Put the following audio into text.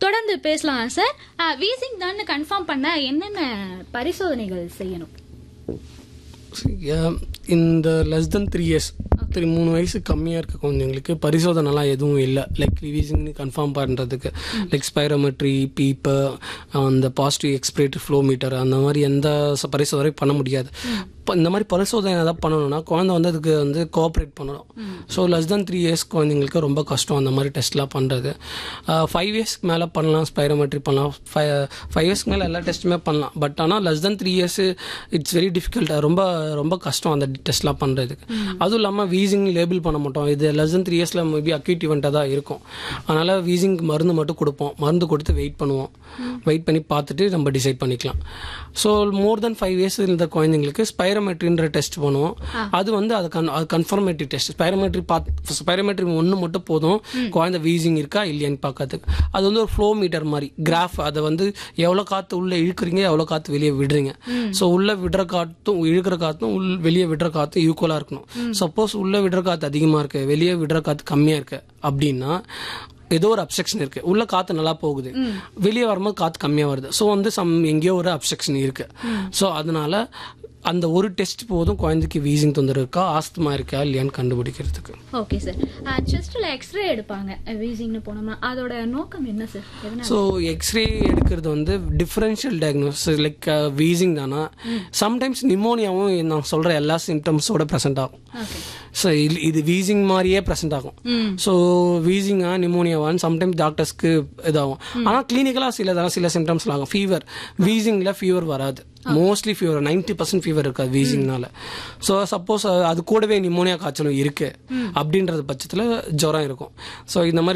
தொடர்ந்து பேசலாம் sir wheezing தான் கன்ஃபார்ம் பண்ண என்னென்ன பரிசோதனைகள் செய்யணும் Yeah, இந்த less than three years three மூணு வயசு கம்மியாக இருக்க குழந்தைங்களுக்கு பரிசோதனைலாம் எதுவும் இல்லை லைக் ரிவிசிங்னு கன்ஃபார்ம் பண்ணுறதுக்கு லைக் ஸ்பைரோமெட்ரி பீப்பு அந்த பாசிட்டிவ் எக்ஸ்பிரேட்டரி ஃப்ளோ மீட்டர் அந்த மாதிரி எந்த ச- பரிசோதனை பண்ண முடியாது இப்போ இந்த மாதிரி பரிசோதனை எதாவது பண்ணணும்னா குழந்தை வந்து அதுக்கு வந்து கோஆப்ரேட் பண்ணணும் so less than three years குழந்தைங்களுக்கு ரொம்ப கஷ்டம் அந்த மாதிரி டெஸ்ட்லாம் பண்ணுறது ஃபைவ் இயர்ஸ்க்கு மேலே பண்ணலாம் ஸ்பைரோமெட்ரி பண்ணலாம் ஃபைவ் ஃபைவ் இயர்ஸ்க்கு மேலே எல்லா டெஸ்ட்டுமே பண்ணலாம் பட் ஆனால் less than three years it's very difficult ரொம்ப ரொம்ப கஷ்டம் அந்த டெஸ்ட்லாம் பண்ணுறதுக்கு அதுவும் இல்லாமல் வீசிங் லேபிள் பண்ண மாட்டோம் இது லெஸ் தென் த்ரீ இயர்ஸில் மேபி அக்யூட் இவெண்ட்டாக தான் இருக்கும் அதனால் வீசிங் மருந்து மட்டும் கொடுப்போம் மருந்து கொடுத்து வெயிட் பண்ணுவோம் வெயிட் பண்ணி பார்த்துட்டு நம்ம டிசைட் பண்ணிக்கலாம் so more than five years இருந்த குழந்தைங்களுக்கு ஸ்பைரோமெட்ரின்ற டெஸ்ட் பண்ணுவோம் அது வந்து அது கன் அது கன்ஃபர்மேட்டிவ் டெஸ்ட் ஸ்பைரோமெட்ரி பார்த்து ஸ்பைரோமெட்ரி ஒன்று மட்டும் போதும் குழந்தை வீசிங் இருக்கா இல்லையான்னு பார்க்கறதுக்கு அது வந்து ஒரு ஃப்ளோ மீட்டர் மாதிரி கிராஃப் அதை வந்து எவ்வளோ காற்று உள்ளே இழுக்கிறீங்க எவ்வளோ காற்று வெளியே விடுறீங்க ஸோ உள்ளே விடுற காற்றும் இழுக்கிற காற்றும் உள் வெளியே விடுற காற்றும் ஈக்குவலாக இருக்கணும் சப்போஸ் உள்ளே விடுற காற்று அதிகமாக இருக்கு வெளியே விடுற காற்று கம்மியாக இருக்கு அப்படின்னா ஏதோ ஒரு அப்செக்ஷன் இருக்கு உள்ள காத்து நல்லா போகுது வெளியே வரும்போது காத்து கம்மியா வருது ஸோ வந்து சம் எங்கேயோ ஒரு அப்செக்ஷன் இருக்கு ஸோ அதனால அந்த ஒரு டெஸ்ட் போதும் குழந்தைக்கு வீசிங் தொந்தரவு இருக்கா ஆஸ்துமா இருக்கா இல்லையான்னு கண்டுபிடிக்கிறதுக்கு ஓகே சார் செஸ்ட்ல எக்ஸ்ரே எடுப்பாங்க வீசிங்னு போனோம்னா அதோட நோக்கம் என்ன சார் எதனால ஸோ எக்ஸ்ரே எடுக்கிறது வந்து டிஃப்ரென்ஷியல் டயக்னோசிஸ் லைக் வீசிங் தானா சம்டைம்ஸ் நிமோனியாவும் நான் சொல்கிற எல்லா சிம்டம்ஸோட ப்ரெசென்ட் ஆகும் ஓகே ஸோ இது வீசிங் மாதிரியே ப்ரெசென்ட் ஆகும் ஸோ வீசிங்கா நிமோனியாவான்னு சம்டைம்ஸ் டாக்டர்ஸ்க்கு இதாகும் ஆனால் கிளினிக்கலாக சில சில சிம்டம்ஸ்லாம் ஆகும் ஃபீவர் வீசிங்கில் ஃபீவர் வராது mostly fever ninety percent fever இருக்காது வீசிங்னால ஸோ சப்போஸ் அது கூடவே நிமோனியா காய்ச்சலும் இருக்கு அப்படின்றது பட்சத்தில் ஜுரம் இருக்கும் ஸோ இந்த மாதிரி